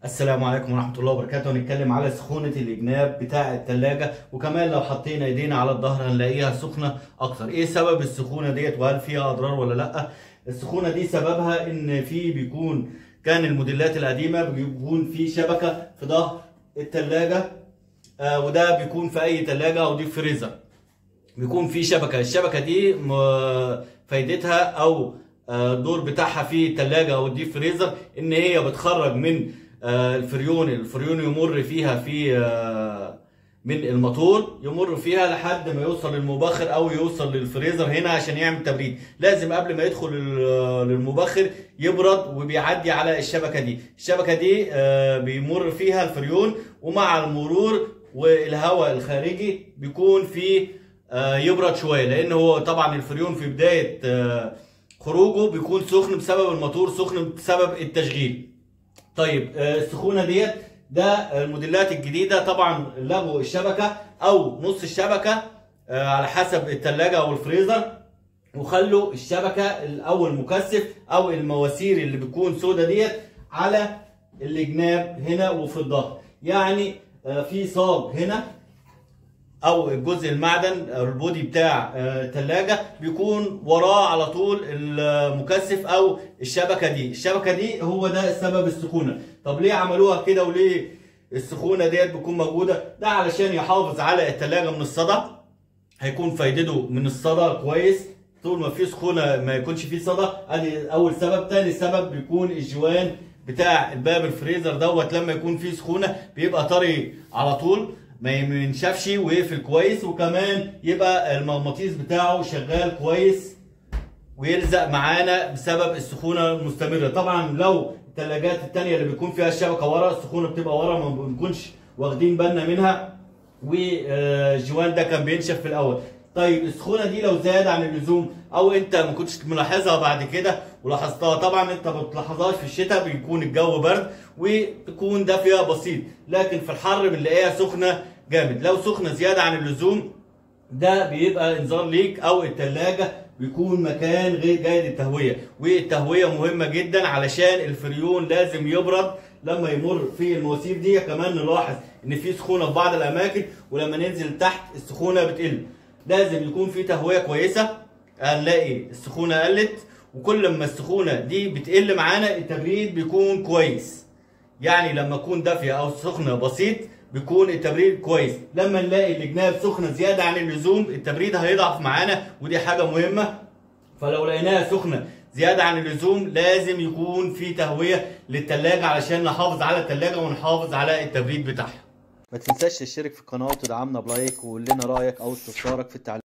السلام عليكم ورحمة الله وبركاته هنتكلم على سخونة الجناب بتاع التلاجة وكمان لو حطينا ايدينا على الظهر هنلاقيها سخنة اكتر ايه سبب السخونة ديت وهل فيها اضرار ولا لا السخونة دي سببها ان في بيكون كان الموديلات القديمة بيكون في شبكة في ظهر التلاجة آه وده بيكون في اي تلاجة او دي فريزر بيكون في شبكة الشبكة دي م- فايدتها او آه، الدور بتاعها في التلاجة او الديب فريزر ان هي بتخرج من آه، الفريون الفريون يمر فيها في آه، من الموتور يمر فيها لحد ما يوصل للمبخر او يوصل للفريزر هنا عشان يعمل تبريد لازم قبل ما يدخل لل- للمبخر يبرد وبيعدي على الشبكة دي الشبكة دي آه، بيمر فيها الفريون ومع المرور والهواء الخارجي بيكون في آه، يبرد شويه لان هو طبعا الفريون في بدايه آه، خروجه بيكون سخن بسبب الموتور سخن بسبب التشغيل طيب آه، السخونه ديت ده الموديلات الجديده طبعا لغوا الشبكه او نص الشبكه آه، على حسب الثلاجه او الفريزر وخلوا الشبكه او المكثف او المواسير اللي بتكون سودا ديت على الجناب هنا وفي الظهر يعني آه، في صاج هنا او الجزء المعدن أو البودي بتاع آه، التلاجة بيكون وراه على طول المكثف او الشبكة دي الشبكة دي هو ده سبب السخونة طب ليه عملوها كده وليه السخونة ديت بتكون موجودة ده علشان يحافظ على التلاجة من الصدى هيكون فايدته من الصدى كويس طول ما في سخونه ما يكونش فيه صدى ادي اول سبب تاني سبب بيكون الجوان بتاع الباب الفريزر دوت لما يكون فيه سخونه بيبقى طري على طول ما ينشفش ويقفل كويس وكمان يبقى المغناطيس بتاعه شغال كويس ويلزق معانا بسبب السخونه المستمره طبعا لو الثلاجات التانية اللي بيكون فيها الشبكه ورا السخونه بتبقى ورا ما بنكونش واخدين بالنا منها والجوان ده كان بينشف في الاول طيب السخونه دي لو زاد عن اللزوم او انت ما كنتش ملاحظها بعد كده ولاحظتها طبعا انت ما بتلاحظهاش في الشتاء بيكون الجو برد وتكون دافيه بسيط لكن في الحر بنلاقيها سخنه جامد لو سخنه زياده عن اللزوم ده بيبقى انذار ليك او التلاجة بيكون مكان غير جيد التهوية والتهوية مهمة جدا علشان الفريون لازم يبرد لما يمر في المواسير دي كمان نلاحظ ان في سخونة في بعض الاماكن ولما ننزل تحت السخونة بتقل لازم يكون في تهوية كويسة هنلاقي السخونة قلت وكل ما السخونة دي بتقل معانا التبريد بيكون كويس يعني لما تكون دافيه او سخنه بسيط بيكون التبريد كويس لما نلاقي الجناب سخنه زياده عن اللزوم التبريد هيضعف معانا ودي حاجه مهمه فلو لقيناها سخنه زياده عن اللزوم لازم يكون في تهويه للتلاجة علشان نحافظ على التلاجة ونحافظ على التبريد بتاعها ما تنساش تشترك في القناه وتدعمنا بلايك وقول لنا رايك او استفسارك في التعليق